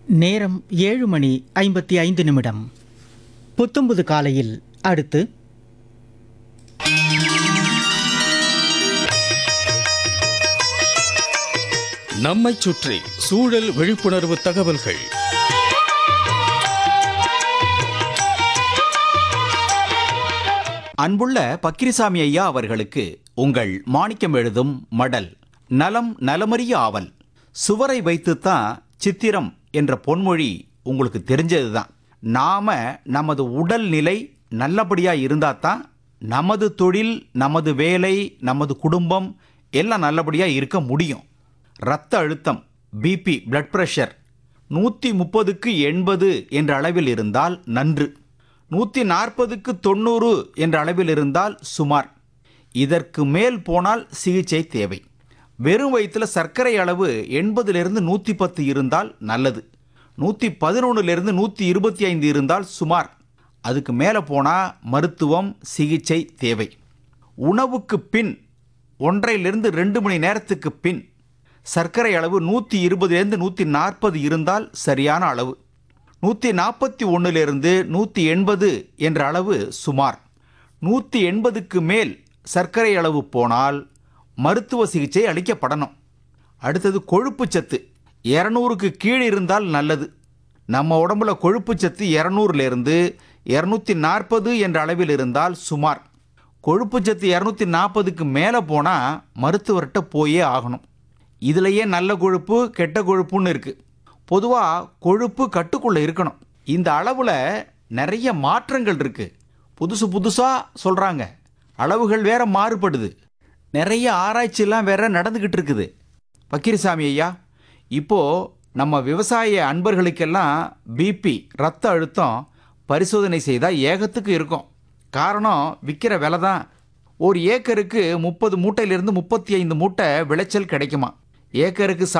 நேரம் ஏழு மணி ஐம்பத்தி ஐந்து நிமிடம் புத்தம்புது காலையில் அடுத்து நம்மைச் சுற்றி சூழல் விழிப்புணர்வு தகவல்கள் அன்புள்ள பக்கிரிசாமி ஐயா அவர்களுக்கு உங்கள் மாணிக்கம் எழுதும் மடல் நலம் நலமறிய ஆவல் சுவரை வைத்துத்தான் சித்திரம் என்ற பொன்மொழி உங்களுக்கு தெரிஞ்சதுதான் நாம நமது உடல் நிலை நல்லபடியா இருந்தா தான் நமது தொழில் நமது வேலை நமது குடும்பம் எல்லாம் நல்லபடியா இருக்க முடியும் இரத்த அழுத்தம் பிபி பிளட் பிரஷர் நூற்றி முப்பதுக்கு எண்பது என்ற அளவில் இருந்தால் நன்று நூற்றி நாற்பதுக்கு தொண்ணூறு என்ற அளவில் இருந்தால் சுமார் இதற்கு மேல் போனால் சிகிச்சை தேவை வெறும் வயிற்றில் சர்க்கரை அளவு எண்பதிலிருந்து நூற்றி பத்து இருந்தால் நல்லது நூற்றி பதினொன்றுலேருந்து நூற்றி இருபத்தி ஐந்து இருந்தால் சுமார் அதுக்கு மேலே போனால் மருத்துவம் சிகிச்சை தேவை உணவுக்கு பின் ஒன்றையிலிருந்து ரெண்டு மணி நேரத்துக்கு பின் சர்க்கரை அளவு நூற்றி இருபதுலேருந்து நூற்றி நாற்பது இருந்தால் சரியான அளவு நூற்றி நாற்பத்தி ஒன்றுலேருந்து நூற்றி எண்பது என்ற அளவு சுமார் நூற்றி எண்பதுக்கு மேல் சர்க்கரை அளவு போனால் மருத்துவ சிகிச்சை அளிக்கப்படணும் அடுத்தது கொழுப்புச்சத்து இரநூறுக்கு கீழ் இருந்தால் நல்லது நம்ம உடம்புல கொழுப்புச்சத்து இரநூறுலேருந்து இரநூத்தி நாற்பது என்ற அளவில் இருந்தால் சுமார் கொழுப்புச்சத்து இரநூத்தி நாற்பதுக்கு மேலே போனால் மருத்துவர்கிட்ட போயே ஆகணும் இதுலயே நல்ல கொழுப்பு கெட்ட கொழுப்புன்னு இருக்குது பொதுவாக கொழுப்பு கட்டுக்குள்ளே இருக்கணும் இந்த அளவில் நிறைய மாற்றங்கள் இருக்குது புதுசு புதுசாக சொல்கிறாங்க அளவுகள் வேற மாறுபடுது நிறைய ஆராய்ச்சியெல்லாம் வேற நடந்துக்கிட்டு இருக்குது பக்கீர்சாமி ஐயா இப்போது நம்ம விவசாய அன்பர்களுக்கெல்லாம் பிபி ரத்த அழுத்தம் பரிசோதனை செய்தால் ஏகத்துக்கு இருக்கும் காரணம் விற்கிற விலை தான் ஒரு ஏக்கருக்கு முப்பது மூட்டையிலிருந்து முப்பத்தி ஐந்து மூட்டை விளைச்சல் கிடைக்குமா ஏக்கருக்கு